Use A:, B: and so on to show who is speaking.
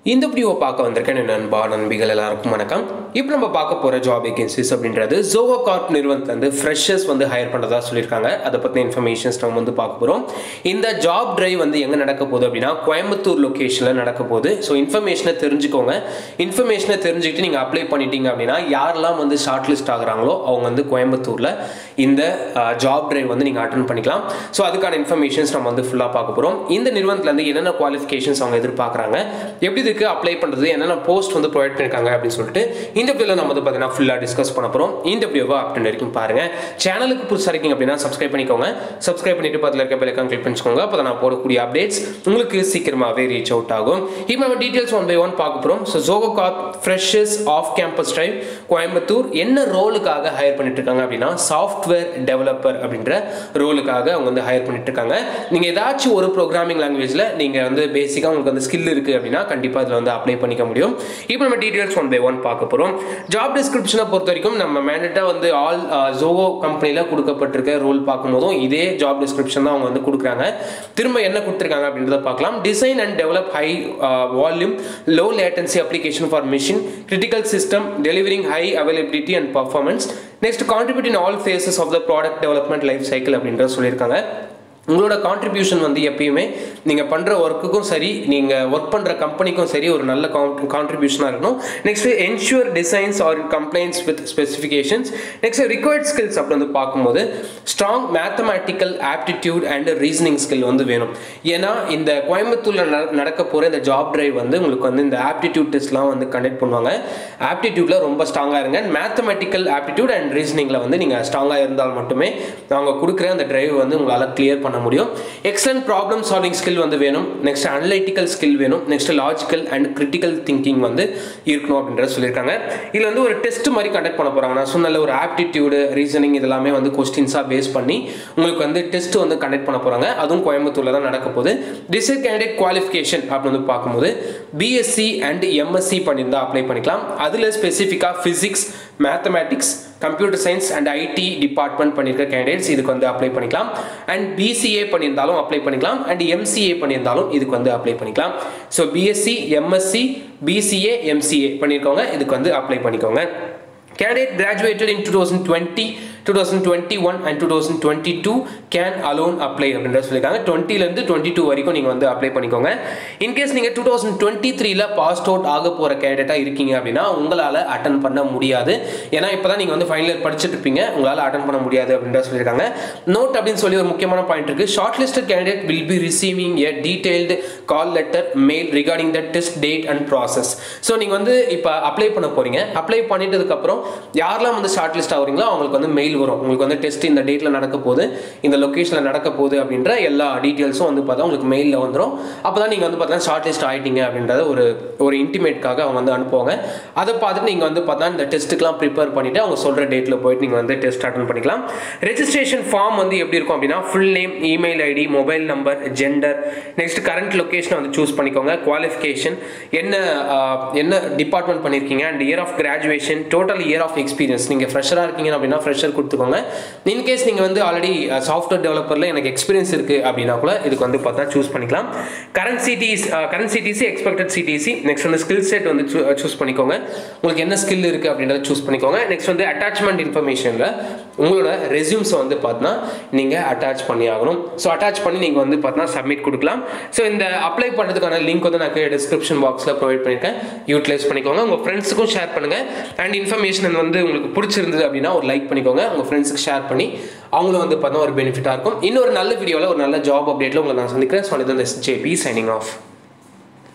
A: இந்த வீடியோவை பார்க்க வந்திருக்கேன் என் நண்பா நண்பிகள் எல்லாருக்கும் வணக்கம் இப்போ நம்ம பார்க்க போகிற ஜாப் வேகன்சிஸ் அப்படின்றது ஜோகோ கார்ப் நிறுவனத்துலேருந்து ஃப்ரெஷர்ஸ் வந்து ஹையர் பண்ணுறதா சொல்லியிருக்காங்க அதை பற்றின இன்ஃபர்மேஷன்ஸ் நம்ம வந்து பார்க்க போகிறோம் இந்த ஜாப் டிரைவ் வந்து எங்கே நடக்க போகுது அப்படின்னா கோயம்புத்தூர் லொக்கேஷனில் நடக்க போகுது ஸோ இன்ஃபர்மேஷனை தெரிஞ்சுக்கோங்க இன்ஃபர்மேஷனை தெரிஞ்சுக்கிட்டு நீங்கள் அப்ளை பண்ணிட்டீங்க அப்படின்னா யாரெல்லாம் வந்து ஷார்ட் லிஸ்ட் ஆகுறாங்களோ அவங்க வந்து கோயம்புத்தூரில் இந்த ஜாப் டிரைவ் வந்து நீங்கள் அட்டன் பண்ணிக்கலாம் ஸோ அதுக்கான இன்ஃபர்மேஷன்ஸ் நம்ம வந்து ஃபுல்லாக பார்க்க போகிறோம் இந்த நிறுவனத்துலேருந்து என்னென்ன குவாலிஃபிகேஷன்ஸ் அவங்க எதிர்பார்க்குறாங்க எப்படி இதுக்கு அப்ளை பண்ணுறது என்னென்ன போஸ்ட் வந்து ப்ரொவைட் பண்ணியிருக்காங்க அப்படின்னு சொல்லிட்டு இந்த வீடியோவில் நம்ம வந்து பார்த்தீங்கன்னா ஃபுல்லாக டிஸ்கஸ் பண்ண போகிறோம் இந்த வீடியோவை அப்டன் வரைக்கும் பாருங்கள் சேனலுக்கு புதுசாக இருக்கீங்க அப்படின்னா சப்ஸ்கிரைப் பண்ணிக்கோங்க சப்ஸ்கிரைப் பண்ணிட்டு பக்கத்தில் இருக்க பெல்லைக்கான் கிளிக் பண்ணிக்கோங்க அப்போ நான் போடக்கூடிய அப்டேட்ஸ் உங்களுக்கு சீக்கிரமாகவே ரீச் அவுட் ஆகும் இப்போ நம்ம டீட்டெயில்ஸ் ஒன் பை ஒன் பார்க்க போகிறோம் so Zoho corp freshers off campus drive Coimbatore என்ன ரோலுக்காக ஹையர் பண்ணிட்டு இருக்காங்க அப்படின்னா சாஃப்ட்வேர் டெவலப்பர் அப்படின்ற ரோலுக்காக அவங்க வந்து ஹையர் பண்ணிட்டு இருக்காங்க நீங்கள் ஏதாச்சும் ஒரு ப்ரோக்ராமிங் லாங்குவேஜில் நீங்கள் வந்து பேசிக்காக உங்களுக்கு வந்து ஸ்கில் இருக்குது அப்படின்னா கண்டிப்பாக இதில் வந்து அப்ளை பண்ணிக்க முடியும் இப்போ நம்ம டீட்டெயில்ஸ் ஒன் பை ஒன் பார்க்க போகிறோம் ஜாப் டிஸ்கிரிப்ஷனை பொறுத்த வரைக்கும் நம்ம மேண்டட்டாக வந்து ஆல் ஜோகோ கம்பெனியில் கொடுக்கப்பட்டிருக்க ரோல் பார்க்கும்போதும் இதே ஜாப் டிஸ்கிரிப்ஷன் தான் அவங்க வந்து கொடுக்குறாங்க திரும்ப என்ன கொடுத்துருக்காங்க அப்படின்றத பார்க்கலாம் design and develop high volume low latency application for mission critical system delivering high availability and performance next contribute in all phases of the product development life cycle அப்படின்றத சொல்லியிருக்காங்க உங்களோட கான்ட்ரிபியூஷன் வந்து எப்பயுமே நீங்கள் பண்ணுற ஒர்க்குக்கும் சரி நீங்கள் ஒர்க் பண்ணுற கம்பெனிக்கும் சரி ஒரு நல்ல கான்ட்ரிபியூஷனாக இருக்கணும் next ensure designs are compliant with specifications next required skills அப்படி வந்து பார்க்கும்போது strong mathematical aptitude and reasoning skill வந்து வேணும் ஏன்னா இந்த கோயம்புத்தூரில் நடக்க போகிற இந்த ஜாப் டிரைவ் வந்து உங்களுக்கு வந்து இந்த ஆப்டிடியூட் டெஸ்ட்லாம் வந்து கண்டக்ட் பண்ணுவாங்க ஆப்டிடியூட்டில் ரொம்ப ஸ்ட்ராங்காக இருங்க மேத்தமெட்டிக்கல் ஆப்டிடியூட் அண்ட் ரீசனிங்கில் வந்து நீங்கள் ஸ்ட்ராங்காக இருந்தால் மட்டுமே அவங்க கொடுக்குற அந்த டிரைவ் வந்து உங்களால் கிளியர் பண்ண முடியும் எக்ஸலன்ட் ப்ராப்ளம் சால்விங் ஸ்கில் வந்து வேணும் நெக்ஸ்ட் அனலிட்டிக்கல் ஸ்கில் வேணும் next logical and critical thinking வந்து இருக்கணும் அப்படின்றத சொல்லியிருக்காங்க இதில் வந்து ஒரு டெஸ்ட் மாதிரி கண்டக்ட் பண்ண போகிறாங்க நான் சொன்ன ஒரு ஆப்டிடியூடு ரீசனிங் இதெல்லாமே வந்து கொஸ்டின்ஸாக பேஸ் பண்ணி உங்களுக்கு வந்து டெஸ்ட் வந்து கண்டக்ட் பண்ண போகிறாங்க அதுவும் கோயம்புத்தூரில் தான் நடக்க போகுது டிசைட் கேண்டிடேட் குவாலிஃபிகேஷன் அப்படின்னு வந்து பார்க்கும்போது பிஎஸ்சி அண்ட் எம்எஸ்சி பண்ணியிருந்தா அப்ளை பண்ணிக்கலாம் அதில் ஸ்பெசிஃபிக்காக physics mathematics computer science and IT department பண்ணியிருக்க கேண்டிடேட்ஸ் இதுக்கு வந்து அப்ளை பண்ணிக்கலாம் அண்ட் பிசிஏ பண்ணியிருந்தாலும் அப்ளை பண்ணிக்கலாம் அண்ட் எம்சிஏ பண்ணியிருந்தாலும் இதுக்கு வந்து அப்ளை பண்ணிக்கலாம் so BSc MSc BCA MCA பண்ணியிருக்கோங்க இதுக்கு வந்து அப்ளை பண்ணிக்கோங்க candidate graduated in two thousand twenty two thousand twenty one and two thousand twenty two can alone apply அப்படின்ற சொல்லியிருக்காங்க டுவெண்ட்டிலேருந்து டுவெண்ட்டி டூ வரைக்கும் நீங்கள் வந்து அப்ளை பண்ணிக்கோங்க இன்கேஸ் நீங்கள் டூ தௌசண்ட் டுவெண்ட்டி த்ரீல பாஸ் அவுட் ஆக போகிற கேண்டிடேட்டாக இருக்கீங்க அப்படின்னா உங்களால் அட்டன் பண்ண முடியாது ஏன்னா இப்போ தான் நீங்கள் வந்து ஃபைனல் இயர் படிச்சுட்டு இருப்பீங்க உங்களால் அட்டன் பண்ண முடியாது அப்படின்ற சொல்லியிருக்காங்க நோட் அப்படின்னு சொல்லி ஒரு முக்கியமான பாயிண்ட் இருக்குது short listed candidate will be receiving a detailed call letter mail regarding the test date and process so நீங்கள் வந்து இப்போ அப்ளை பண்ண போகிறீங்க அப்ளை பண்ணிட்டதுக்கப்புறம் யாரெல்லாம் வந்து ஷார்ட் லிஸ்ட் ஆகுறீங்களோ அவங்களுக்கு வந்து மெயில் வரும் உங்களுக்கு வந்து டெஸ்ட் இந்த டேட்டில் நடக்க போகுது இந்த லொக்கேஷனில் நடக்க போகுது அப்படின்ற எல்லா டீட்டெயில்ஸும் வந்து பார்த்தா உங்களுக்கு மெயிலில் வந்துடும் அப்போ தான் நீங்கள் வந்து பார்த்தீங்கன்னா ஷார்ட் லிஸ்ட் ஆகிட்டீங்க அப்படின்றத ஒரு ஒரு இன்டிமேட்காக அவங்க வந்து அனுப்புவாங்க அதை பார்த்துட்டு நீங்கள் வந்து பார்த்தா இந்த டெஸ்ட்டுக்கெலாம் ப்ரிப்பேர் பண்ணிவிட்டு அவங்க சொல்கிற டேட்டில் போயிட்டு நீங்கள் வந்து டெஸ்ட் அட்டன் பண்ணிக்கலாம் ரெஜிஸ்ட்ரேஷன் ஃபார்ம் வந்து எப்படி இருக்கும் அப்படின்னா full name email ID mobile number gender next current லொக்கேஷனை வந்து சூஸ் பண்ணிக்கோங்க குவாலிஃபிகேஷன் என்ன என்ன டிபார்ட்மெண்ட் பண்ணியிருக்கீங்க and year of graduation total year of experience நீங்கள் ஃப்ரெஷராக இருக்கீங்க அப்படின்னா ஃப்ரெஷர் கொடுத்துக்கோங்க இன்கேஸ் நீங்கள் வந்து ஆல்ரெடி சாஃப்ட்வேர் டெவலப்பரில் எனக்கு எக்ஸ்பீரியன்ஸ் இருக்குது அப்படின்னா கூட இதுக்கு வந்து பார்த்தா சூஸ் பண்ணிக்கலாம் current CTC current CTC expected CTC next வந்து ஸ்கில் செட் வந்து சூஸ் பண்ணிக்கோங்க உங்களுக்கு என்ன ஸ்கில் இருக்குது அப்படின்றத சூஸ் பண்ணிக்கோங்க நெக்ஸ்ட் வந்து அட்டாச்மெண்ட் இன்ஃபர்மேஷனில் உங்களோட ரெசியூம்ஸை வந்து பார்த்தீங்கன்னா நீங்கள் அட்டாச் பண்ணி ஆகணும் ஸோ அட்டாச் பண்ணி நீங்கள் வந்து பார்த்தீங்கன்னா சப்மிட் கொடுக்கலாம் ஸோ இந்த அப்ளை பண்ணுறதுக்கான லிங்க் வந்து நான் டிஸ்கிரிப்ஷன் பாக்ஸில் ப்ரொவைட் பண்ணியிருக்கேன் யூட்டிலைஸ் பண்ணிக்கோங்க உங்கள் ஃப்ரெண்ட்ஸுக்கும் ஷேர் பண்ணுங்கள் அண்ட் இன்ஃபர்மேஷன் வந்து உங்களுக்கு பிடிச்சிருந்தது அப்படின்னா ஒரு லைக் பண்ணிக்கோங்க உங்கள் ஃப்ரெண்ட்ஸுக்கு ஷேர் பண்ணி அவங்களும் வந்து பார்த்தா ஒரு பெனிஃபிட்டாக இருக்கும் இன்னொரு நல்ல வீடியோவில் ஒரு நல்ல ஜாப் அப்டேட்டில் உங்களை நான் சந்திக்கிறேன் ஸோ இது ஜேபி சைனிங் ஆஃப்